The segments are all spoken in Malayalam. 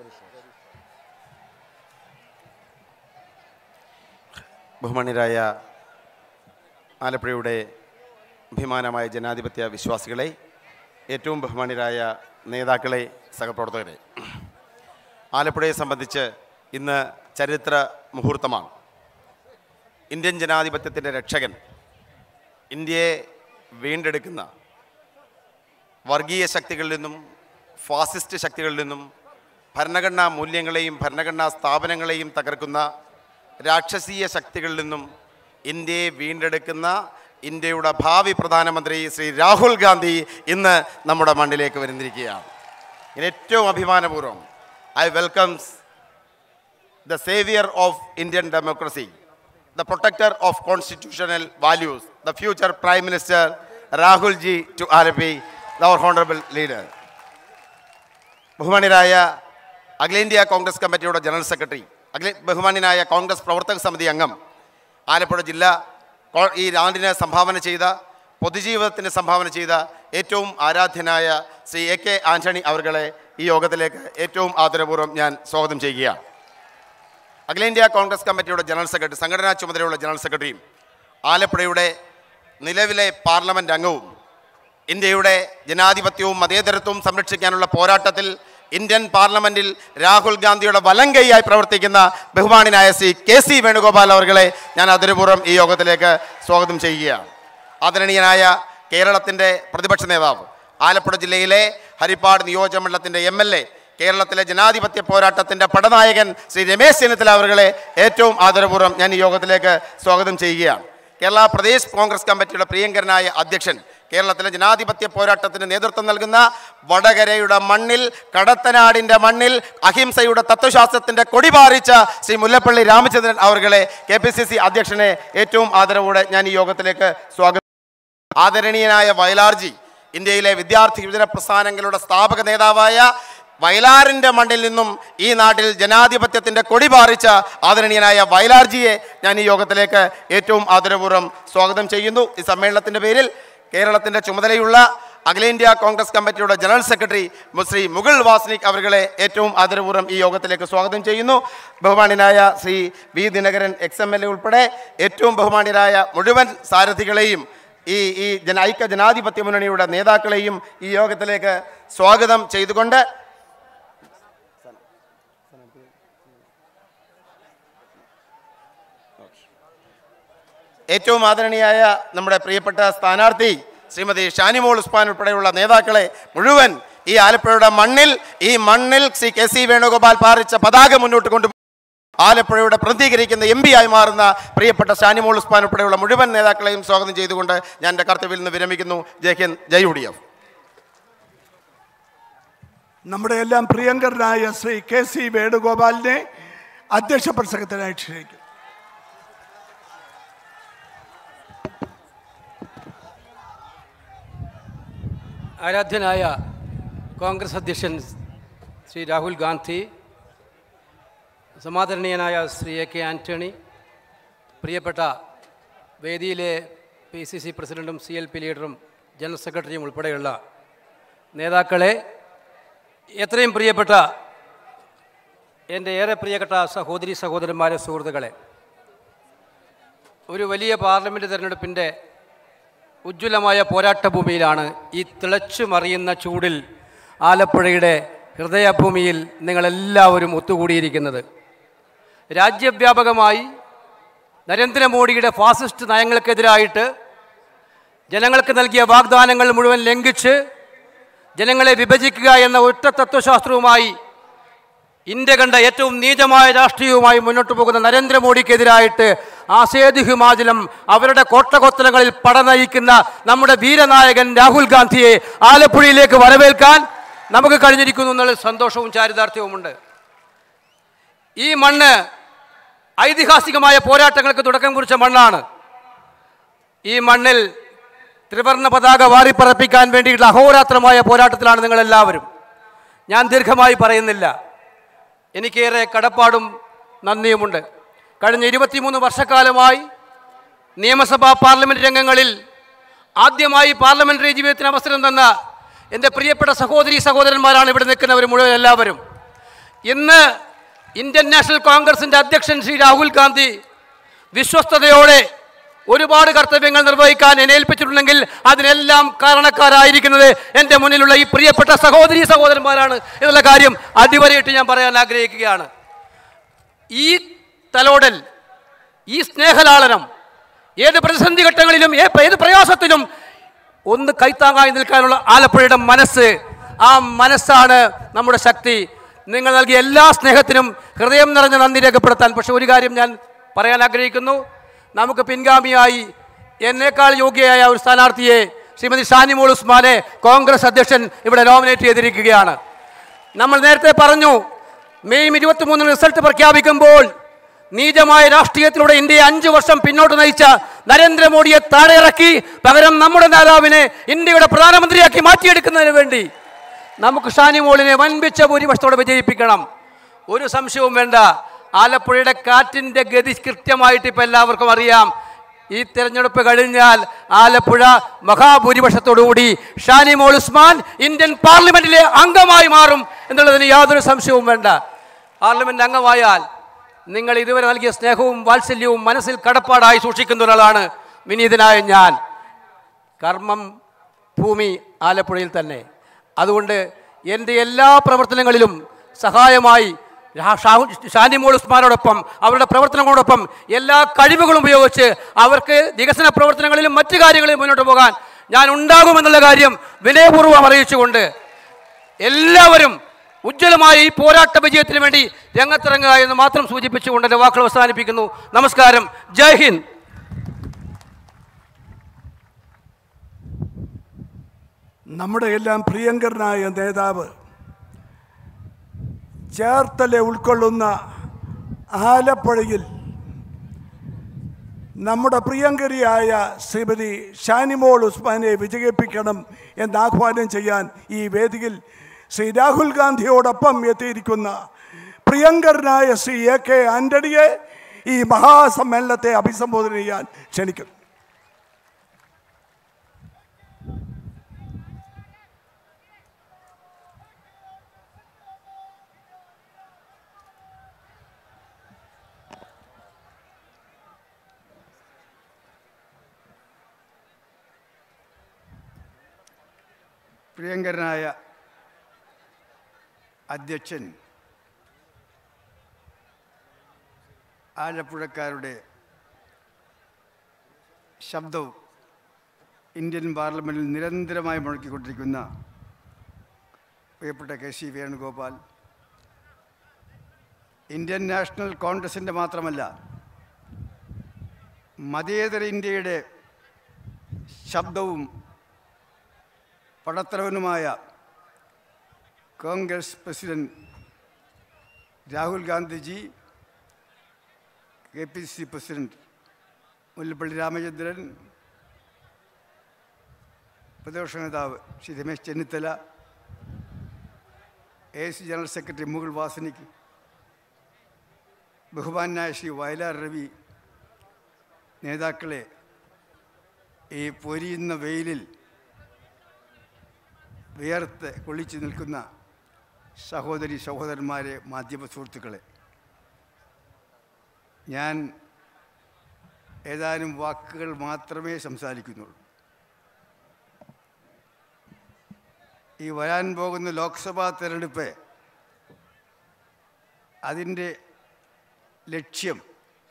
ബഹുമാന്യരായ ആലപ്പുഴയുടെ അഭിമാനമായ ജനാധിപത്യ വിശ്വാസികളെ ഏറ്റവും ബഹുമാന്യരായ നേതാക്കളെ സഹപ്രവർത്തകരെ ആലപ്പുഴയെ സംബന്ധിച്ച് ഇന്ന് ചരിത്ര മുഹൂർത്തമാണ് ഇന്ത്യൻ ജനാധിപത്യത്തിൻ്റെ രക്ഷകൻ ഇന്ത്യയെ വീണ്ടെടുക്കുന്ന വർഗീയ ശക്തികളിൽ നിന്നും ഫാസിസ്റ്റ് ശക്തികളിൽ നിന്നും ഭരണഘടനാ മൂല്യങ്ങളെയും ഭരണഘടനാ സ്ഥാപനങ്ങളെയും തകർക്കുന്ന രാക്ഷസീയ ശക്തികളിൽ നിന്നും ഇന്ത്യയെ വീണ്ടെടുക്കുന്ന ഇന്ത്യയുടെ ഭാവി പ്രധാനമന്ത്രി ശ്രീ രാഹുൽ ഗാന്ധി ഇന്ന് നമ്മുടെ മണ്ണിലേക്ക് വരുന്നിരിക്കുകയാണ് ഇതിന് ഏറ്റവും അഭിമാനപൂർവ്വം I welcomes the savior of Indian democracy, the protector of constitutional values, the future Prime Minister Rahul Ji to Alapi, our honorable leader. ബഹുമാന്യരായ അഖിലേന്ത്യാ കോൺഗ്രസ് കമ്മിറ്റിയുടെ ജനറൽ സെക്രട്ടറി അഖില ബഹുമാന്യനായ കോൺഗ്രസ് പ്രവർത്തക സമിതി അംഗം ആലപ്പുഴ ജില്ല കോ- ഈ നാടിന് സംഭാവന ചെയ്ത പൊതുജീവിതത്തിന് സംഭാവന ചെയ്ത ഏറ്റവും ആരാധ്യനായ ശ്രീ എ കെ ആന്റണി അവർകളെ ഈ യോഗത്തിലേക്ക് ഏറ്റവും ആദരപൂർവ്വം ഞാൻ സ്വാഗതം ചെയ്യുകയാണ് അഖിലേന്ത്യാ കോൺഗ്രസ് കമ്മിറ്റിയുടെ ജനറൽ സെക്രട്ടറി സംഘടനാ ചുമതലയുള്ള ജനറൽ സെക്രട്ടറിയും ആലപ്പുഴയുടെ നിലവിലെ പാർലമെന്റ് അംഗവും ഇന്ത്യയുടെ ജനാധിപത്യവും മതേതരത്വവും സംരക്ഷിക്കാനുള്ള പോരാട്ടത്തിൽ ഇന്ത്യൻ പാർലമെന്റിൽ രാഹുൽ ഗാന്ധിയുടെ വലം കൈയായി പ്രവർത്തിക്കുന്ന ബഹുമാനായ ശ്രീ കെ സി വേണുഗോപാൽ അവർകളെ ഞാൻ അതിനുപൂർവ്വം ഈ യോഗത്തിലേക്ക് സ്വാഗതം ചെയ്യുകയാണ് ആദരണീയനായ കേരളത്തിൻ്റെ പ്രതിപക്ഷ നേതാവ് ആലപ്പുഴ ജില്ലയിലെ ഹരിപ്പാട് നിയോജകമണ്ഡലത്തിൻ്റെ എം എൽ എ കേരളത്തിലെ ജനാധിപത്യ പോരാട്ടത്തിൻ്റെ പടനായകൻ ശ്രീ രമേശ് ചെന്നിത്തല അവരുകളെ ഏറ്റവും ആദരപൂർവ്വം ഞാൻ ഈ യോഗത്തിലേക്ക് സ്വാഗതം ചെയ്യുകയാണ് കേരള പ്രദേശ് കോൺഗ്രസ് കമ്മിറ്റിയുടെ പ്രിയങ്കരനായ അധ്യക്ഷൻ കേരളത്തിലെ ജനാധിപത്യ പോരാട്ടത്തിന് നേതൃത്വം നൽകുന്ന വടകരയുടെ മണ്ണിൽ കടത്തനാടിൻ്റെ മണ്ണിൽ അഹിംസയുടെ തത്വശാസ്ത്രത്തിൻ്റെ കൊടി പാറിച്ച ശ്രീ മുല്ലപ്പള്ളി രാമചന്ദ്രൻ അവർകളെ കെ പി സി സി അധ്യക്ഷനെ ഏറ്റവും ആദരവോടെ ഞാൻ ഈ യോഗത്തിലേക്ക് സ്വാഗതം ആദരണീയനായ വയലാർജി ഇന്ത്യയിലെ വിദ്യാർത്ഥി യുവജന പ്രസ്ഥാനങ്ങളുടെ സ്ഥാപക നേതാവായ വയലാറിൻ്റെ മണ്ണിൽ നിന്നും ഈ നാട്ടിൽ ജനാധിപത്യത്തിൻ്റെ കൊടി പാറിച്ച ആദരണീയനായ വയലാർജിയെ ഞാൻ ഈ യോഗത്തിലേക്ക് ഏറ്റവും ആദരപൂർവ്വം സ്വാഗതം ചെയ്യുന്നു ഈ സമ്മേളനത്തിൻ്റെ പേരിൽ കേരളത്തിൻ്റെ ചുമതലയുള്ള അഖിലേന്ത്യാ കോൺഗ്രസ് കമ്മിറ്റിയുടെ ജനറൽ സെക്രട്ടറി ശ്രീ മുകുൾ വാസ്നിക് അവരുകളെ ഏറ്റവും ആദരപൂർവ്വം ഈ യോഗത്തിലേക്ക് സ്വാഗതം ചെയ്യുന്നു ബഹുമാന്യനായ Shri V Dinakaran ex M L A ഉൾപ്പെടെ ഏറ്റവും ബഹുമാന്യരായ മുഴുവൻ സാരഥികളെയും ഈ ഈ ജന ഐക്യ ജനാധിപത്യ മുന്നണിയുടെ നേതാക്കളെയും ഈ യോഗത്തിലേക്ക് സ്വാഗതം ചെയ്തുകൊണ്ട് ഏറ്റവും ആദരണീയായ നമ്മുടെ പ്രിയപ്പെട്ട സ്ഥാനാർത്ഥി ശ്രീമതി ഷാനിമോൾ ഉസ്മാൻ ഉൾപ്പെടെയുള്ള നേതാക്കളെ മുഴുവൻ ഈ ആലപ്പുഴയുടെ മണ്ണിൽ ഈ മണ്ണിൽ ശ്രീ കെ സി വേണുഗോപാൽ പാറിച്ച പതാക മുന്നോട്ട് കൊണ്ടു ആലപ്പുഴയുടെ പ്രതികരിക്കുന്ന എം പി ആയി മാറുന്ന പ്രിയപ്പെട്ട ഷാനിമോൾ ഉസ്മാൻ ഉൾപ്പെടെയുള്ള മുഴുവൻ നേതാക്കളെയും സ്വാഗതം ചെയ്തുകൊണ്ട് ഞാൻ എൻ്റെ കർത്തവ്യത്തിൽ നിന്ന് വിരമിക്കുന്നു Jai Hind Jai U D F നമ്മുടെ എല്ലാം പ്രിയങ്കരനായ ശ്രീ കെ സി വേണുഗോപാലിനെ അധ്യക്ഷ പ്രസംഗത്തിനായി ക്ഷണിക്കും ആരാധ്യനായ കോൺഗ്രസ് അധ്യക്ഷൻ ശ്രീ രാഹുൽ ഗാന്ധി സമാദരണീയനായ ശ്രീ എ കെ ആൻ്റണി പ്രിയപ്പെട്ട വേദിയിലെ പി സി സി പ്രസിഡൻറ്റും സി എൽ പി ലീഡറും ജനറൽ സെക്രട്ടറിയും ഉൾപ്പെടെയുള്ള നേതാക്കളെ എത്രയും പ്രിയപ്പെട്ട എൻ്റെ ഏറെ പ്രിയപ്പെട്ട സഹോദരി സഹോദരന്മാരെ സുഹൃത്തുക്കളെ ഒരു വലിയ പാർലമെൻറ്റ് തിരഞ്ഞെടുപ്പിൻ്റെ ഉജ്ജ്വലമായ പോരാട്ടഭൂമിയിലാണ് ഈ തിളച്ചു മറിയുന്ന ചൂടിൽ ആലപ്പുഴയുടെ ഹൃദയഭൂമിയിൽ നിങ്ങളെല്ലാവരും ഒത്തുകൂടിയിരിക്കുന്നത് രാജ്യവ്യാപകമായി നരേന്ദ്രമോദിയുടെ ഫാസിസ്റ്റ് നയങ്ങൾക്കെതിരായിട്ട് ജനങ്ങൾക്ക് നൽകിയ വാഗ്ദാനങ്ങൾ മുഴുവൻ ലംഘിച്ച് ജനങ്ങളെ വിഭജിക്കുക എന്ന ഒറ്റ തത്വശാസ്ത്രവുമായി ഇന്ത്യ കണ്ട ഏറ്റവും നീചമായ രാഷ്ട്രീയവുമായി മുന്നോട്ട് പോകുന്ന നരേന്ദ്രമോദിക്കെതിരായിട്ട് ആസേതു ഹിമാചലം അവരുടെ കോട്ടകൊത്തലങ്ങളിൽ പടനയിക്കുന്ന നമ്മുടെ വീരനായകൻ രാഹുൽ ഗാന്ധിയെ ആലപ്പുഴയിലേക്ക് വരവേൽക്കാൻ നമുക്ക് കഴിഞ്ഞിരിക്കുന്നു എന്നുള്ള സന്തോഷവും ചാരിതാർത്ഥ്യവുമുണ്ട് ഈ മണ്ണ് ഐതിഹാസികമായ പോരാട്ടങ്ങൾക്ക് തുടക്കം കുറിച്ച മണ്ണാണ് ഈ മണ്ണിൽ ത്രിവർണ്ണ പതാക വാരിപ്പറപ്പിക്കാൻ വേണ്ടിയിട്ടുള്ള അഹോരാത്രമായ പോരാട്ടത്തിലാണ് നിങ്ങളെല്ലാവരും ഞാൻ ദീർഘമായി പറയുന്നില്ല എനിക്കേറെ കടപ്പാടും നന്ദിയുമുണ്ട് കഴിഞ്ഞ ഇരുപത്തിമൂന്ന് വർഷക്കാലമായി നിയമസഭാ പാർലമെൻറ്റ് രംഗങ്ങളിൽ ആദ്യമായി പാർലമെൻ്ററി ജീവിതത്തിന് അവസരം തന്ന എൻ്റെ പ്രിയപ്പെട്ട സഹോദരി സഹോദരന്മാരാണ് ഇവിടെ നിൽക്കുന്നവർ മുഴുവൻ എല്ലാവരും ഇന്ന് ഇന്ത്യൻ നാഷണൽ കോൺഗ്രസിന്റെ അധ്യക്ഷൻ ശ്രീ രാഹുൽ ഗാന്ധി വിശ്വസ്തയോടെ ഒരുപാട് കർത്തവ്യങ്ങൾ നിർവഹിക്കാൻ എന്നെ ഏൽപ്പിച്ചിട്ടുണ്ടെങ്കിൽ അതിനെല്ലാം കാരണക്കാരായിരിക്കുന്നത് എൻ്റെ മുന്നിലുള്ള ഈ പ്രിയപ്പെട്ട സഹോദരി സഹോദരന്മാരാണ് എന്നുള്ള കാര്യം അടിവരയിട്ട് ഞാൻ പറയാൻ ആഗ്രഹിക്കുകയാണ് ഈ തലോടൽ ഈ സ്നേഹലാളനം ഏത് പ്രതിസന്ധി ഘട്ടങ്ങളിലും ഏ- ഏത് പ്രയാസത്തിലും ഒന്ന് കൈത്താങ്ങായി നിൽക്കാനുള്ള ആലപ്പുഴയുടെ മനസ്സ് ആ മനസ്സാണ് നമ്മുടെ ശക്തി നിങ്ങൾ നൽകിയ എല്ലാ സ്നേഹത്തിനും ഹൃദയം നിറഞ്ഞ നന്ദി രേഖപ്പെടുത്താൻ പക്ഷെ ഒരു കാര്യം ഞാൻ പറയാൻ ആഗ്രഹിക്കുന്നു നമുക്ക് പിൻഗാമിയായി എന്നേക്കാൾ യോഗ്യയായ ഒരു സ്ഥാനാർത്ഥിയെ ശ്രീമതി ഷാനിമോൾ ഉസ്മാനെ കോൺഗ്രസ് അധ്യക്ഷൻ ഇവിടെ നോമിനേറ്റ് ചെയ്തിരിക്കുകയാണ് നമ്മൾ നേരത്തെ പറഞ്ഞു മെയ് ഇരുപത്തിമൂന്നിന് റിസൾട്ട് പ്രഖ്യാപിക്കുമ്പോൾ നീചമായ രാഷ്ട്രീയത്തിലൂടെ ഇന്ത്യയെ അഞ്ചു വർഷം പിന്നോട്ട് നയിച്ച നരേന്ദ്രമോദിയെ താഴെയിറക്കി പകരം നമ്മുടെ നേതാവിനെ ഇന്ത്യയുടെ പ്രധാനമന്ത്രിയാക്കി മാറ്റിയെടുക്കുന്നതിന് വേണ്ടി നമുക്ക് ഷാനിമോളിനെ വൻപിച്ച ഭൂരിപക്ഷത്തോടെ വിജയിപ്പിക്കണം ഒരു സംശയവും വേണ്ട ആലപ്പുഴയുടെ കാറ്റിൻ്റെ ഗതി കൃത്യമായിട്ട് ഇപ്പം എല്ലാവർക്കും അറിയാം ഈ തെരഞ്ഞെടുപ്പ് കഴിഞ്ഞാൽ ആലപ്പുഴ മഹാഭൂരിപക്ഷത്തോടുകൂടി ഷാനിമോൾ ഉസ്മാൻ ഇന്ത്യൻ പാർലമെന്റിലെ അംഗമായി മാറും എന്നുള്ളതിന് യാതൊരു സംശയവും വേണ്ട പാർലമെന്റ് അംഗമായാൽ നിങ്ങൾ ഇതുവരെ നൽകിയ സ്നേഹവും വാത്സല്യവും മനസ്സിൽ കടപ്പാടായി സൂക്ഷിക്കുന്ന ഒരാളാണ് വിനീതനായ ഞാൻ കർമ്മം ഭൂമി ആലപ്പുഴയിൽ തന്നെ അതുകൊണ്ട് എൻ്റെ എല്ലാ പ്രവർത്തനങ്ങളിലും സഹായമായി ഷാ- ഷാ- ഷാനിമോൾ ഉസ്മാനോടൊപ്പം അവരുടെ പ്രവർത്തനങ്ങളോടൊപ്പം എല്ലാ കഴിവുകളും ഉപയോഗിച്ച് അവർക്ക് വികസന പ്രവർത്തനങ്ങളിലും മറ്റു കാര്യങ്ങളിലും മുന്നോട്ട് പോകാൻ ഞാൻ ഉണ്ടാകുമെന്നുള്ള കാര്യം വിനയപൂർവ്വം അറിയിച്ചുകൊണ്ട് എല്ലാവരും ഉജ്ജ്വലമായ ഈ പോരാട്ട വിജയത്തിന് വേണ്ടി രംഗത്തിറങ്ങുക എന്ന് മാത്രം സൂചിപ്പിച്ചുകൊണ്ട് എൻ്റെ വാക്കുകൾ അവസാനിപ്പിക്കുന്നു നമസ്കാരം ജയ് ഹിന്ദ് നമ്മുടെ എല്ലാം പ്രിയങ്കരനായ നേതാവ് ചേർത്തല ഉൾക്കൊള്ളുന്ന ആലപ്പുഴയിൽ നമ്മുടെ പ്രിയങ്കരിയായ ശ്രീമതി ഷാനിമോൾ ഉസ്മാനെ വിജയിപ്പിക്കണം എന്ന് ആഹ്വാനം ചെയ്യാൻ ഈ വേദിയിൽ ശ്രീ രാഹുൽ ഗാന്ധിയോടൊപ്പം എത്തിയിരിക്കുന്ന പ്രിയങ്കരനായ ശ്രീ എ കെ ആന്റണിയെ ഈ മഹാസമ്മേളനത്തെ അഭിസംബോധന ചെയ്യാൻ ക്ഷണിക്കുന്നു പ്രിയങ്കരനായ അധ്യക്ഷൻ ആലപ്പുഴക്കാരുടെ ശബ്ദവും ഇന്ത്യൻ പാർലമെൻറ്റിൽ നിരന്തരമായി മുഴക്കിക്കൊണ്ടിരിക്കുന്ന പ്രിയപ്പെട്ട K C Venugopal Indian National കോൺഗ്രസിൻ്റെ മാത്രമല്ല മതേതര ഇന്ത്യയുടെ ശബ്ദവും പടത്തലവനുമായ Congress president Rahul Gandhiji K P C president Mullappally Ramachandran പ്രതിപക്ഷ നേതാവ് Shri Ramesh Chennithala A C general secretary Mukul Wasnik ബഹുമാനായ ശ്രീ വയലാർ രവി നേതാക്കളെ ഈ പൊരിയുന്ന വെയിലിൽ വിയർത്ത് കൊള്ളിച്ചു നിൽക്കുന്ന സഹോദരി സഹോദരന്മാരെ മാധ്യമ സുഹൃത്തുക്കളെ ഞാൻ ഏതാനും വാക്കുകൾ മാത്രമേ സംസാരിക്കുന്നുള്ളൂ ഈ വരാൻ പോകുന്ന ലോക്സഭാ തെരഞ്ഞെടുപ്പ് അതിൻ്റെ ലക്ഷ്യം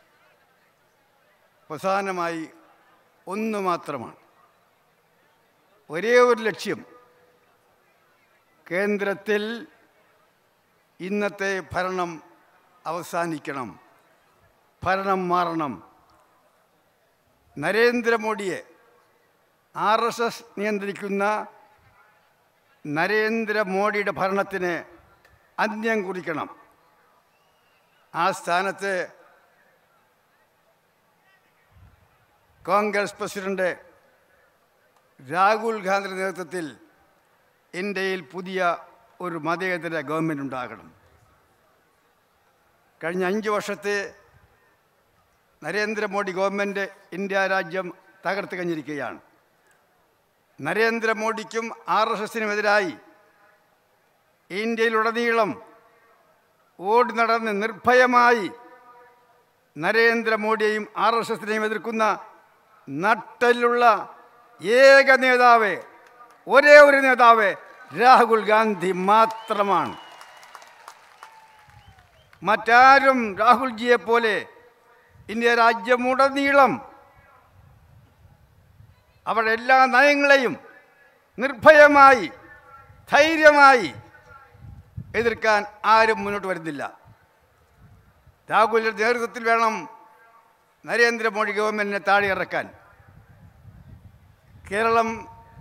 പ്രധാനമായി ഒന്ന് മാത്രമാണ് ഒരേ ഒരു ലക്ഷ്യം കേന്ദ്രത്തിൽ ഇന്നത്തെ ഭരണം അവസാനിക്കണം ഭരണം മാറണം നരേന്ദ്രമോദിയെ ആർ എസ് എസ് നിയന്ത്രിക്കുന്ന നരേന്ദ്രമോദിയുടെ ഭരണത്തിന് അന്ത്യം കുറിക്കണം ആ സ്ഥാനത്ത് കോൺഗ്രസ് പ്രസിഡന്റ് രാഹുൽ ഗാന്ധിയുടെ നേതൃത്വത്തിൽ ഇന്ത്യയിൽ പുതിയ ഒരു മതേതര ഗവൺമെൻറ് ഉണ്ടാകണം കഴിഞ്ഞ അഞ്ച് വർഷത്തെ നരേന്ദ്രമോദി ഗവൺമെൻറ് ഇന്ത്യ രാജ്യം തകർത്ത് കഴിഞ്ഞിരിക്കുകയാണ് നരേന്ദ്രമോദിക്കും ആർ എസ് എസിനുമെതിരായി ഇന്ത്യയിലുടനീളം ഓടി നടന്ന് നിർഭയമായി നരേന്ദ്രമോദിയെയും ആർ എസ് എസിനെയും എതിർക്കുന്ന നട്ടലുള്ള ഏക നേതാവ് ഒരേ ഒരു നേതാവ് രാഹുൽ ഗാന്ധി മാത്രമാണ് മറ്റാരും രാഹുൽജിയെ പോലെ ഇന്ത്യ രാജ്യമുടനീളം അവരുടെ എല്ലാ നയങ്ങളെയും നിർഭയമായി ധൈര്യമായി എതിർക്കാൻ ആരും മുന്നോട്ട് വരുന്നില്ല രാഹുലിൻ്റെ നേതൃത്വത്തിൽ വേണം നരേന്ദ്രമോദി ഗവൺമെൻറ്റിനെ താഴെ ഇറക്കാൻ കേരളം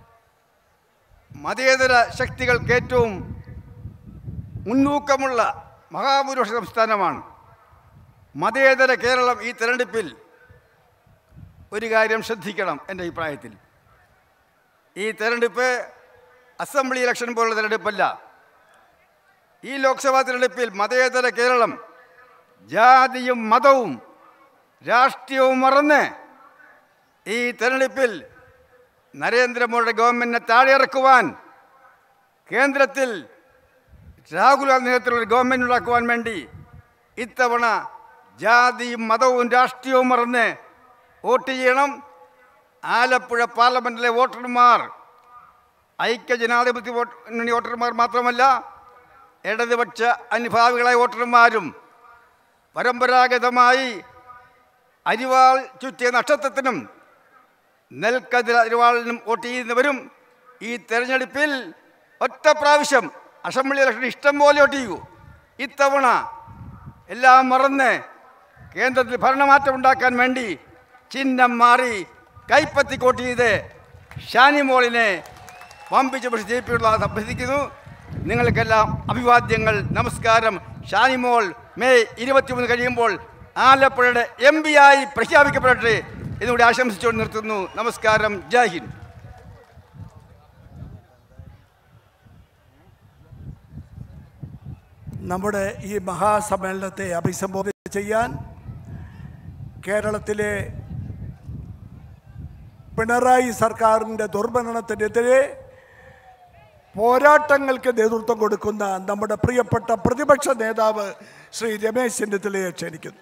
മതേതര ശക്തികൾക്ക് ഏറ്റവും മുൻതൂക്കമുള്ള മഹാഭൂരിപക്ഷ സംസ്ഥാനമാണ് മതേതര കേരളം ഈ തെരഞ്ഞെടുപ്പിൽ ഒരു കാര്യം ശ്രദ്ധിക്കണം എൻ്റെ അഭിപ്രായത്തിൽ ഈ തെരഞ്ഞെടുപ്പ് അസംബ്ലി ഇലക്ഷൻ പോലുള്ള തെരഞ്ഞെടുപ്പല്ല ഈ ലോക്സഭാ തെരഞ്ഞെടുപ്പിൽ മതേതര കേരളം ജാതിയും മതവും രാഷ്ട്രീയവും മറന്ന് ഈ തെരഞ്ഞെടുപ്പിൽ നരേന്ദ്രമോദിയുടെ ഗവൺമെൻറ്റിനെ താഴെ ഇറക്കുവാൻ കേന്ദ്രത്തിൽ രാഹുൽ ഗാന്ധി നേതൃത്വത്തിലുള്ള ഒരു ഗവൺമെൻറ് ഉണ്ടാക്കുവാൻ വേണ്ടി ഇത്തവണ ജാതിയും മതവും രാഷ്ട്രീയവും മറന്ന് വോട്ട് ചെയ്യണം ആലപ്പുഴ പാർലമെൻറ്റിലെ വോട്ടർമാർ ഐക്യ ജനാധിപത്യ വോട്ട് മുന്നണി വോട്ടർമാർ മാത്രമല്ല ഇടതുപക്ഷ അനുഭാവികളായ വോട്ടർമാരും പരമ്പരാഗതമായി അരിവാൾ ചുറ്റിയ നക്ഷത്രത്തിനും നെൽക്കതിര അരിവാളിനും വോട്ട് ചെയ്യുന്നവരും ഈ തെരഞ്ഞെടുപ്പിൽ ഒറ്റ പ്രാവശ്യം അസംബ്ലി ഇലക്ഷൻ ഇഷ്ടം പോലെ വോട്ട് ചെയ്യൂ ഇത്തവണ എല്ലാം മറന്ന് കേന്ദ്രത്തിൽ ഭരണമാറ്റം ഉണ്ടാക്കാൻ വേണ്ടി ചിഹ്നം മാറി കൈപ്പത്തി വോട്ട് ചെയ്ത് ഷാനിമോളിനെ വമ്പിച്ച് പക്ഷി ജയിപ്പിയുള്ള അഭ്യർത്ഥിക്കുന്നു നിങ്ങൾക്കെല്ലാം അഭിവാദ്യങ്ങൾ നമസ്കാരം ഷാനിമോൾ മെയ് ഇരുപത്തിമൂന്ന് കഴിയുമ്പോൾ ആലപ്പുഴയുടെ എം പി ആയി പ്രഖ്യാപിക്കപ്പെടട്ടെ എന്നുകൂടി ആശംസിച്ചുകൊണ്ട് നിർത്തുന്നു നമസ്കാരം ജയ് ഹിന്ദ് നമ്മുടെ ഈ മഹാസമ്മേളനത്തെ അഭിസംബോധന ചെയ്യാൻ കേരളത്തിലെ പിണറായി സർക്കാരിൻ്റെ ദുർഭരണത്തിനെതിരെ പോരാട്ടങ്ങൾക്ക് നേതൃത്വം കൊടുക്കുന്ന നമ്മുടെ പ്രിയപ്പെട്ട പ്രതിപക്ഷ നേതാവ് ശ്രീ രമേശ് ചെന്നിത്തലയെ ക്ഷണിക്കുന്നു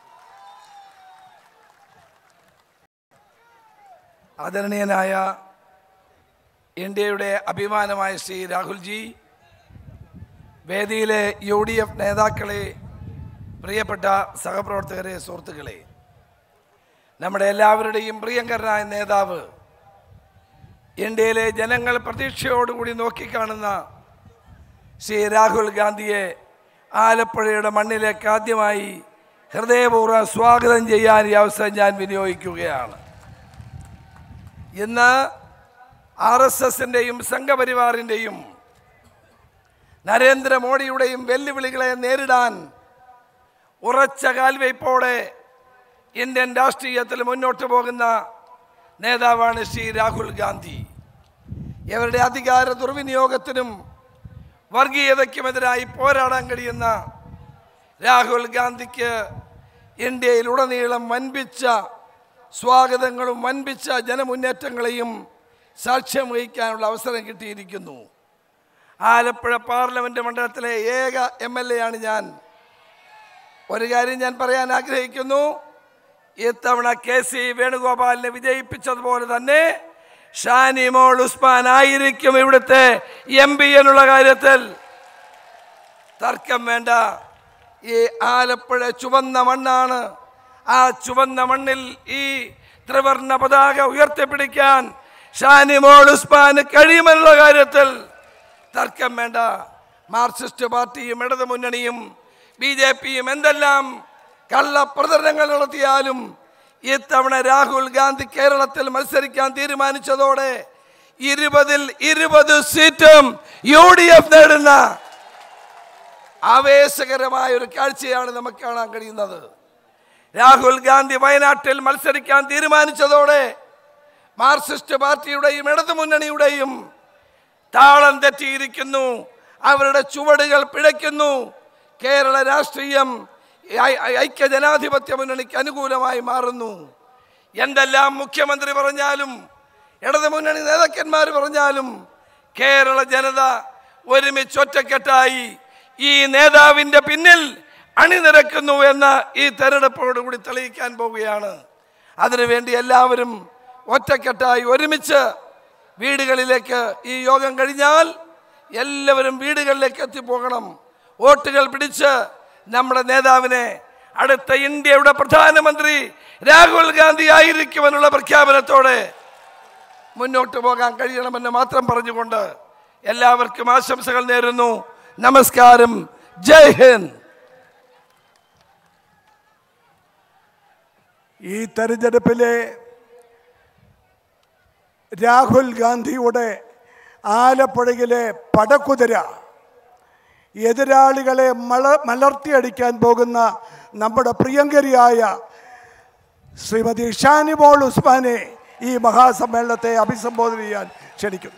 ആദരണീയനായ ഇന്ത്യയുടെ അഭിമാനമായ ശ്രീ രാഹുൽജി വേദിയിലെ യു ഡി എഫ് നേതാക്കളെ പ്രിയപ്പെട്ട സഹപ്രവർത്തകരെ സുഹൃത്തുക്കളെ നമ്മുടെ എല്ലാവരുടെയും പ്രിയങ്കരനായ നേതാവ് ഇന്ത്യയിലെ ജനങ്ങൾ പ്രതീക്ഷയോടുകൂടി നോക്കിക്കാണുന്ന ശ്രീ രാഹുൽ ഗാന്ധിയെ ആലപ്പുഴയുടെ മണ്ണിലേക്ക് ആദ്യമായി ഹൃദയപൂർവ്വം സ്വാഗതം ചെയ്യാൻ ഈ അവസരം ഞാൻ വിനിയോഗിക്കുകയാണ് ഇന്ന് ആർ എസ് എസിൻ്റെയും സംഘപരിവാറിൻ്റെയും നരേന്ദ്രമോദിയുടെയും വെല്ലുവിളികളെ നേരിടാൻ ഉറച്ച കാൽവയ്പോടെ ഇന്ത്യൻ രാഷ്ട്രീയത്തിൽ മുന്നോട്ട് പോകുന്ന നേതാവാണ് ശ്രീ രാഹുൽ ഗാന്ധി ഇവരുടെ അധികാര ദുർവിനിയോഗത്തിനും വർഗീയതയ്ക്കുമെതിരായി പോരാടാൻ കഴിയുന്ന രാഹുൽ ഗാന്ധിക്ക് ഇന്ത്യയിലുടനീളം വൻപിച്ച സ്വാഗതങ്ങളും വൻപിച്ച ജനമുന്നേറ്റങ്ങളെയും സാക്ഷ്യം വഹിക്കാനുള്ള അവസരം കിട്ടിയിരിക്കുന്നു ആലപ്പുഴ പാർലമെൻറ്റ് മണ്ഡലത്തിലെ ഏക എം എൽ എ ആണ് ഞാൻ ഒരു കാര്യം ഞാൻ പറയാൻ ആഗ്രഹിക്കുന്നു ഇത്തവണ കെ സി വേണുഗോപാലിനെ വിജയിപ്പിച്ചതുപോലെ തന്നെ ഷാനി മോൾ ഉസ്മാൻ ആയിരിക്കും ഇവിടുത്തെ എം പി എന്നുള്ള കാര്യത്തിൽ തർക്കം വേണ്ട ഈ ആലപ്പുഴ ചുവന്ന മണ്ണാണ് ആ ചുവന്ന മണ്ണിൽ ഈ ത്രിവർണ പതാക ഉയർത്തിപ്പിടിക്കാൻ ഷാനി മോൾ ഉസ്മാന് കഴിയുമെന്നുള്ള കാര്യത്തിൽ തർക്കം വേണ്ട മാർക്സിസ്റ്റ് പാർട്ടിയും ഇടതു മുന്നണിയും ബി ജെ പിയും എന്തെല്ലാം കള്ളപ്രചരണങ്ങൾ നടത്തിയാലും ഇത്തവണ രാഹുൽ ഗാന്ധി കേരളത്തിൽ മത്സരിക്കാൻ തീരുമാനിച്ചതോടെ ഇരുപതിൽ ഇരുപത് സീറ്റും യു ഡി എഫ് നേടുന്ന ആവേശകരമായ ഒരു കാഴ്ചയാണ് നമുക്ക് കാണാൻ കഴിയുന്നത് രാഹുൽ ഗാന്ധി വയനാട്ടിൽ മത്സരിക്കാൻ തീരുമാനിച്ചതോടെ മാർക്സിസ്റ്റ് പാർട്ടിയുടെയും ഇടതുമുന്നണിയുടെയും താളം തെറ്റിയിരിക്കുന്നു അവരുടെ ചുവടുകൾ പിഴയ്ക്കുന്നു കേരള രാഷ്ട്രീയം ഐ- ഐ- ഐക്യ ജനാധിപത്യ മുന്നണിക്ക് അനുകൂലമായി മാറുന്നു എന്തെല്ലാം മുഖ്യമന്ത്രി പറഞ്ഞാലും ഇടതുമുന്നണി നേതാക്കന്മാർ പറഞ്ഞാലും കേരള ജനത ഒരുമിച്ച് ഒറ്റക്കെട്ടായി ഈ നേതാവിൻ്റെ പിന്നിൽ അണിനിരക്കുന്നു എന്ന് ഈ തെരഞ്ഞെടുപ്പോടുകൂടി തെളിയിക്കാൻ പോവുകയാണ് അതിനുവേണ്ടി എല്ലാവരും ഒറ്റക്കെട്ടായി ഒരുമിച്ച് വീടുകളിലേക്ക് ഈ യോഗം കഴിഞ്ഞാൽ എല്ലാവരും വീടുകളിലേക്ക് എത്തിപ്പോകണം വോട്ടുകൾ പിടിച്ച് നമ്മുടെ നേതാവിനെ അടുത്ത ഇന്ത്യയുടെ പ്രധാനമന്ത്രി രാഹുൽ ഗാന്ധി ആയിരിക്കുമെന്നുള്ള പ്രഖ്യാപനത്തോടെ മുന്നോട്ട് പോകാൻ കഴിയണമെന്ന് മാത്രം പറഞ്ഞുകൊണ്ട് എല്ലാവർക്കും ആശംസകൾ നേരുന്നു നമസ്കാരം ജയ് ഹിന്ദ് ഈ തെരഞ്ഞെടുപ്പിലെ രാഹുൽ ഗാന്ധിയുടെ ആലപ്പുഴയിലെ പടക്കുതിര എതിരാളികളെ മല മലർത്തിയടിക്കാൻ പോകുന്ന നമ്മുടെ പ്രിയങ്കരിയായ ശ്രീമതി ഷാനിമോൾ ഉസ്മാനെ ഈ മഹാസമ്മേളനത്തെ അഭിസംബോധന ചെയ്യാൻ ക്ഷണിക്കുന്നു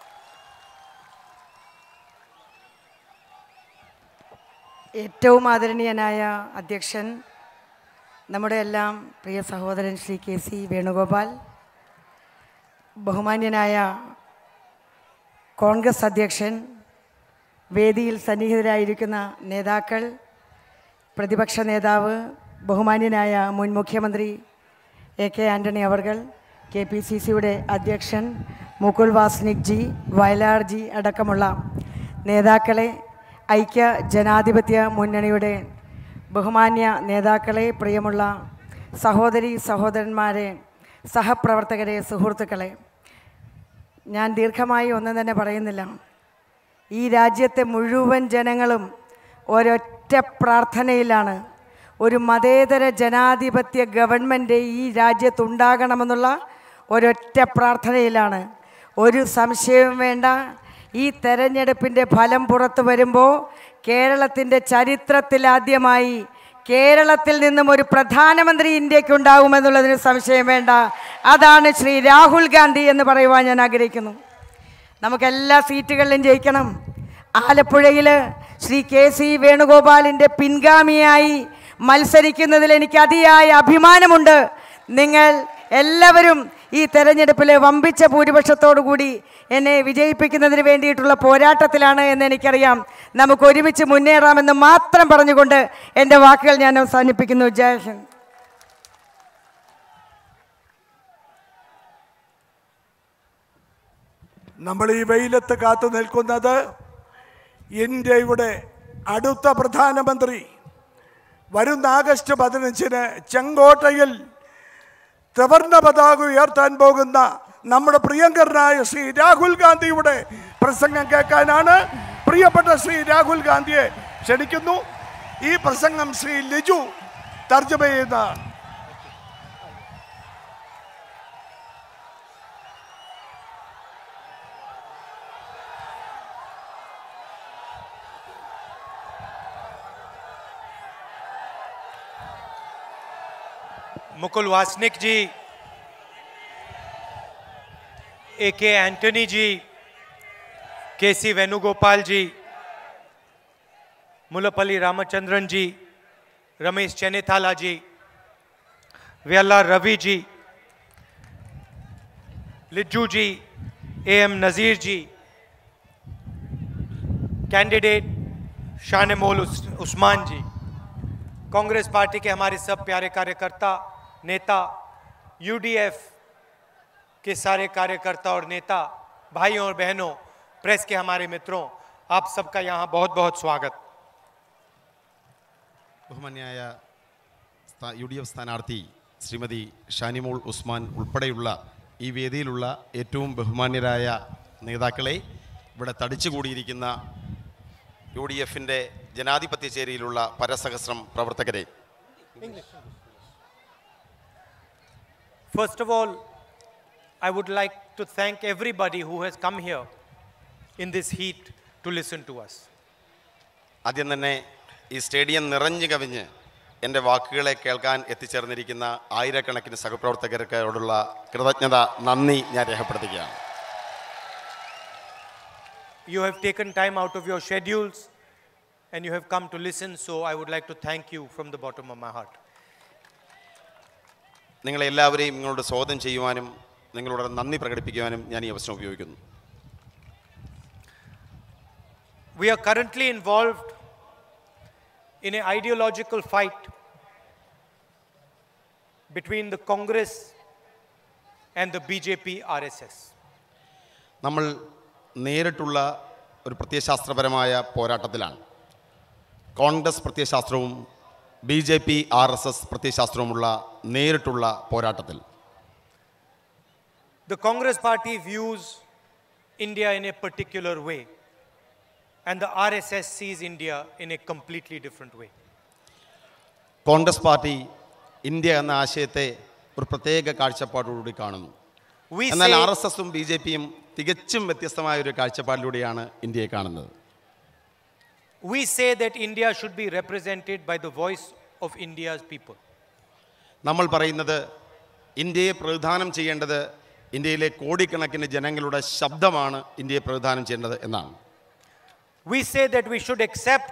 ഏറ്റവും ആദരണീയനായ അധ്യക്ഷൻ നമ്മുടെ എല്ലാം പ്രിയ സഹോദരൻ ശ്രീ കെ സി വേണുഗോപാൽ ബഹുമാന്യനായ കോൺഗ്രസ് അധ്യക്ഷൻ വേദിയിൽ സന്നിഹിതരായിരിക്കുന്ന നേതാക്കൾ പ്രതിപക്ഷ നേതാവ് ബഹുമാന്യനായ മുൻ മുഖ്യമന്ത്രി എ കെ ആൻ്റണി അവർകൾ കെ പി സി സിയുടെ അധ്യക്ഷൻ മുകുൾ വാസ്നിക് ജി വയലാർ ജി അടക്കമുള്ള നേതാക്കളെ ഐക്യ ജനാധിപത്യ മുന്നണിയുടെ ബഹുമാന്യ നേതാക്കളെ പ്രിയമുള്ള സഹോദരി സഹോദരന്മാരെ സഹപ്രവർത്തകരെ സുഹൃത്തുക്കളെ ഞാൻ ദീർഘമായി ഒന്നും തന്നെ പറയുന്നില്ല ഈ രാജ്യത്തെ മുഴുവൻ ജനങ്ങളും ഒരൊറ്റ പ്രാർത്ഥനയിലാണ് ഒരു മതേതര ജനാധിപത്യ ഗവൺമെൻറ് ഈ രാജ്യത്തുണ്ടാകണമെന്നുള്ള ഒരൊറ്റ പ്രാർത്ഥനയിലാണ് ഒരു സംശയവും വേണ്ട ഈ തെരഞ്ഞെടുപ്പിൻ്റെ ഫലം പുറത്തു വരുമ്പോൾ കേരളത്തിൻ്റെ ചരിത്രത്തിലാദ്യമായി കേരളത്തിൽ നിന്നും ഒരു പ്രധാനമന്ത്രി ഇന്ത്യക്ക് ഉണ്ടാകുമെന്നുള്ളതിന് സംശയം വേണ്ട അതാണ് ശ്രീ രാഹുൽ ഗാന്ധി എന്ന് പറയുവാൻ ഞാൻ ആഗ്രഹിക്കുന്നു നമുക്ക് എല്ലാ സീറ്റുകളിലും ജയിക്കണം ആലപ്പുഴയിൽ ശ്രീ കെ സി വേണുഗോപാലിൻ്റെ പിൻഗാമിയായി മത്സരിക്കുന്നതിൽ എനിക്ക് അതിയായ അഭിമാനമുണ്ട് നിങ്ങൾ എല്ലാവരും ഈ തെരഞ്ഞെടുപ്പിൽ വമ്പിച്ച ഭൂരിപക്ഷത്തോടു കൂടി എന്നെ വിജയിപ്പിക്കുന്നതിന് വേണ്ടിയിട്ടുള്ള പോരാട്ടത്തിലാണ് എന്ന് എനിക്കറിയാം നമുക്ക് ഒരുമിച്ച് മുന്നേറാമെന്ന് മാത്രം പറഞ്ഞുകൊണ്ട് എൻ്റെ വാക്കുകൾ ഞാൻ അവസാനിപ്പിക്കുന്നു ജയ് ഹിന്ദ് നമ്മൾ ഈ വെയിലത്ത് കാത്തു നിൽക്കുന്നത് ഇന്ത്യയുടെ അടുത്ത പ്രധാനമന്ത്രി വരുന്ന ആഗസ്റ്റ് പതിനഞ്ചിന് ചെങ്കോട്ടയിൽ ത്രിവർണ പതാക ഉയർത്താൻ പോകുന്ന നമ്മുടെ പ്രിയങ്കരനായ ശ്രീ രാഹുൽ ഗാന്ധിയുടെ പ്രസംഗം കേൾക്കാനാണ് പ്രിയപ്പെട്ട ശ്രീ രാഹുൽ ഗാന്ധിയെ ക്ഷണിക്കുന്നു ഈ പ്രസംഗം ശ്രീ ലിജു തർജ്ജമ ചെയ്യുന്നതാണ് मुकुल वासनिक जी ए के Antony ji K C Venugopal ji Mullappally Ramachandran ji Ramesh Chennithala ji Vayalar Ravi ji Liju ji A M Nazeer ji candidate Shanimol उस, उस्मान जी कांग्रेस पार्टी के हमारे सब प्यारे कार्यकर्ता नेता यूडीएफ के सारे कार्यकर्ता और नेता भाइयों और बहनों प्रेस के हमारे मित्रों आप सबका यहाँ बहुत बहुत स्वागत ബഹുമാന്യായ സ്ഥാ- യു ഡി എഫ് സ്ഥാനാർത്ഥി ശ്രീമതി ഷാനിമോൾ ഉസ്മാൻ ഉൾപ്പെടെയുള്ള ഈ വേദിയിലുള്ള ഏറ്റവും ബഹുമാന്യരായ നേതാക്കളെ ഇവിടെ തടിച്ചുകൂടിയിരിക്കുന്ന യു ഡി എഫിൻ്റെ ജനാധിപത്യ ചേരിയിലുള്ള പരസഹസ്രം പ്രവർത്തകരെ First of all, I would like to thank everybody who has come here in this heat to listen to us. ആദ്യം തന്നെ ഈ സ്റ്റേഡിയം നിറഞ്ഞു കവിഞ്ഞ് എൻ്റെ വാക്കുകളെ കേൾക്കാൻ എത്തിച്ചേർന്നിരിക്കുന്ന ആയിരക്കണക്കിന് സഹപ്രവർത്തകർക്കോടുള്ള കൃതജ്ഞത നന്ദി ഞാൻ രേഖപ്പെടുത്തുകയാണ് You have taken time out of your schedules and you have come to listen, so I would like to thank you from the bottom of my heart. നിങ്ങളെല്ലാവരെയും നിങ്ങളോട് സ്വാഗതം ചെയ്യുവാനും നിങ്ങളോട് നന്ദി പ്രകടിപ്പിക്കുവാനും ഞാൻ ഈ അവസരം ഉപയോഗിക്കുന്നു We are currently involved in an ideological fight between the Congress and the BJP RSS. നമ്മൾ നേരിട്ടുള്ള ഒരു പ്രത്യയശാസ്ത്രപരമായ പോരാട്ടത്തിലാണ് കോൺഗ്രസ് പ്രത്യയശാസ്ത്രവും B J P R S S പ്രത്യയശാസ്ത്രവുമുള്ള നേരിട്ടുള്ള പോരാട്ടത്തിൽ The Congress party views India in a particular way, and the RSS sees India in a completely different way. Congress party India എന്ന ആശയത്തെ ഒരു പ്രത്യേക കാഴ്ചപ്പാടോടുകൂടി കാണുന്നു We എന്നാൽ say, ആർ എസ് എസും ബി ജെ പിയും തികച്ചും വ്യത്യസ്തമായ ഒരു കാഴ്ചപ്പാടിലൂടെയാണ് ഇന്ത്യയെ കാണുന്നത് we say that India should be represented by the voice of India's people. നമ്മൾ പറയുന്നത് ഇന്ത്യയെ പ്രതിദാനം ചെയ്യേണ്ടത് ഇന്ത്യയിലെ കോടിക്കണക്കിന് ജനങ്ങളുടെ ശബ്ദമാണ് ഇന്ത്യയെ പ്രതിദാനം ചെയ്യേണ്ടത് എന്നാണ് We say that we should accept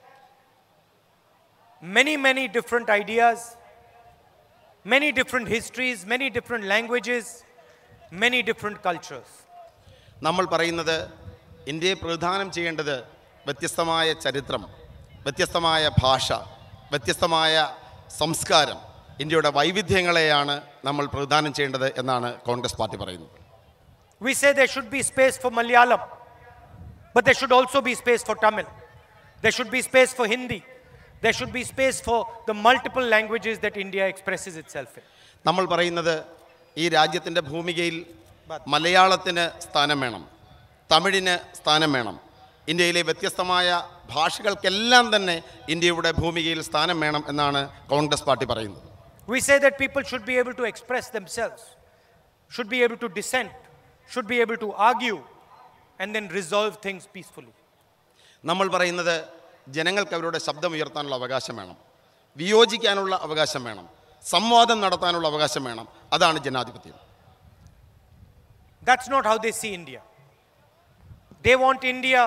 many, many different ideas, many different histories, many different languages, many different cultures. നമ്മൾ പറയുന്നത് ഇന്ത്യയെ പ്രതിദാനം ചെയ്യേണ്ടത് വ്യത്യസ്തമായ ചരിത്രം വ്യത്യസ്തമായ ഭാഷ വ്യത്യസ്തമായ സംസ്കാരം ഇന്ത്യയുടെ വൈവിധ്യങ്ങളെയാണ് നമ്മൾ പ്രതിദാനം ചെയ്യേണ്ടത് എന്നാണ് കോൺഗ്രസ് പാർട്ടി പറയുന്നത് We say there should be space for Malayalam, but there should also be space for Tamil. There should be space for Hindi. There should be space for the multiple languages that India expresses itself in. നമ്മൾ പറയുന്നത് ഈ രാജ്യത്തിൻ്റെ ഭൂമികയിൽ മലയാളത്തിന് സ്ഥാനം വേണം തമിഴിന് സ്ഥാനം വേണം ഇന്ത്യയിലെ വ്യത്യസ്തമായ ഭാഷകൾക്കെല്ലാം തന്നെ ഇന്ത്യയുടെ ഭൂമികയിൽ സ്ഥാനം വേണം എന്നാണ് കോൺഗ്രസ് പാർട്ടി പറയുന്നത് We say that people should be able to express themselves, should be able to dissent, should be able to argue, and then resolve things peacefully. നമ്മൾ പറയുന്നത് ജനങ്ങൾക്ക് അവരുടെ ശബ്ദം ഉയർത്താനുള്ള അവകാശം വേണം വിയോജിക്കാനുള്ള അവകാശം വേണം സംവാദം നടത്താനുള്ള അവകാശം വേണം അതാണ് ജനാധിപത്യം That's not how they see India. They want India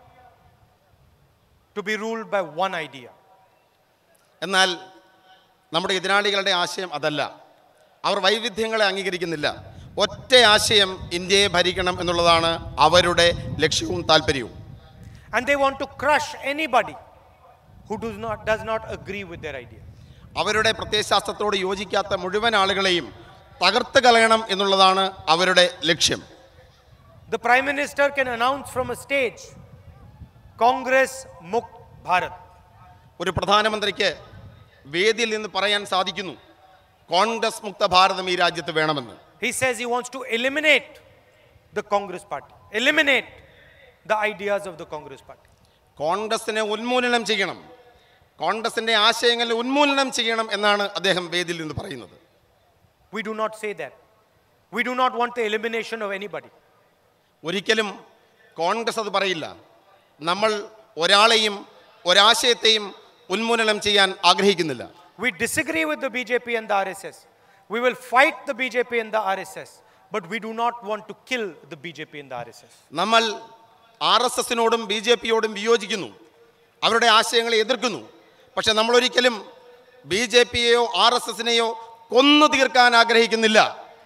to be ruled by one idea. എന്നാൽ നമ്മുടെ എതിരാളികളുടെ ആശയം അതല്ല അവർ വൈവിധ്യങ്ങളെ അംഗീകരിക്കുന്നില്ല ഒറ്റ ആശയം ഇന്ത്യയെ ഭരിക്കണം എന്നുള്ളതാണ് അവരുടെ ലക്ഷ്യവും താല്പര്യവും And they want to crush anybody who does not, does not agree with their idea. അവരുടെ പ്രത്യയശാസ്ത്രത്തോട് യോജിക്കാത്ത മുഴുവൻ ആളുകളെയും തകർത്ത് കളയണം എന്നുള്ളതാണ് അവരുടെ ലക്ഷ്യം The Prime Minister can announce from a stage Congress Mukt Bharat. ഒരു പ്രധാനമന്ത്രിക്ക് വേദിയിൽ നിന്ന് പറയാൻ സാധിക്കുന്നു കോൺഗ്രസ് മുക്ത ഭാരതം ഈ രാജ്യത്ത് വേണമെന്ന് He says he wants to eliminate the Congress party, eliminate the ideas of the Congress party. കോൺഗ്രസിനെ ഉന്മൂലനം ചെയ്യണം കോൺഗ്രസിന്റെ ആശയങ്ങളെ ഉന്മൂലനം ചെയ്യണം എന്നാണ് അദ്ദേഹം വേദിയിൽ നിന്ന് പറയുന്നത് We do not say that. We do not want the elimination of anybody. ഒരിക്കലും കോൺഗ്രസ് അത് പറയില്ല നമ്മൾ ഒരാളെയും ഒരാശയത്തെയും ഉന്മൂലനം ചെയ്യാൻ ആഗ്രഹിക്കുന്നില്ല We disagree with the BJP and the RSS. We will fight the BJP and the RSS, but we do not want to kill the BJP and the RSS. നമ്മൾ ആർ എസ് എസിനോടും ബി ജെ പിയോടും വിയോജിക്കുന്നു അവരുടെ ആശയങ്ങളെ എതിർക്കുന്നു പക്ഷെ നമ്മൾ ഒരിക്കലും ബി ജെ പിയെയോ ആർ എസ് എസിനെയോ കൊന്നു തീർക്കാൻ ആഗ്രഹിക്കുന്നില്ല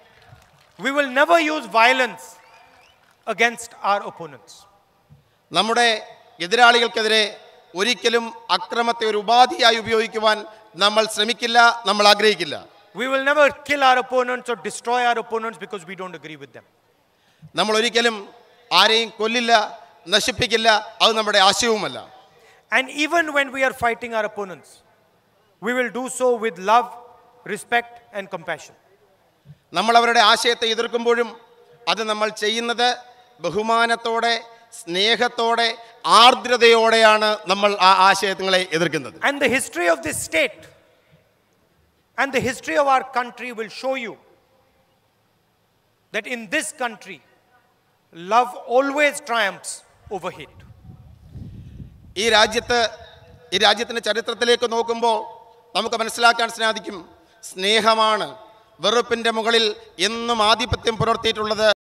We will never use violence against our opponents. നമ്മുടെ എതിരാളികൾക്കെതിരെ ഒരിക്കലും അക്രമത്തെ ഒരു ഉപാധിയായി ഉപയോഗിക്കുവാൻ നമ്മൾ ശ്രമിക്കില്ല നമ്മൾ ആഗ്രഹിക്കില്ല We will never kill our opponents or destroy our opponents because we don't agree with them. നമ്മൾ ഒരിക്കലും ആരെയും കൊല്ലില്ല നശിപ്പിക്കില്ല അത് നമ്മുടെ ആശയവുമല്ല And even when we are fighting our opponents, we will do so with love, respect, and compassion. നമ്മൾ അവരുടെ ആശയത്തെ എതിർക്കുമ്പോഴും അത് നമ്മൾ ചെയ്യുന്നത് ബഹുമാനത്തോടെ സ്നേഹത്തോടെ ആർദ്രതയോടെയാണ് നമ്മൾ ആ ആശയങ്ങളെ എതിർക്കുന്നത് And the history of this state and the history of our country will show you that in this country, love always triumphs over hate. ഈ രാജ്യത്ത് ഈ രാജ്യത്തിൻ്റെ ചരിത്രത്തിലേക്ക് നോക്കുമ്പോൾ നമുക്ക് മനസ്സിലാക്കാൻ സാധിക്കും സ്നേഹമാണ് വെറുപ്പിൻ്റെ മുകളിൽ എന്നും ആധിപത്യം പുലർത്തിയിട്ടുള്ളത്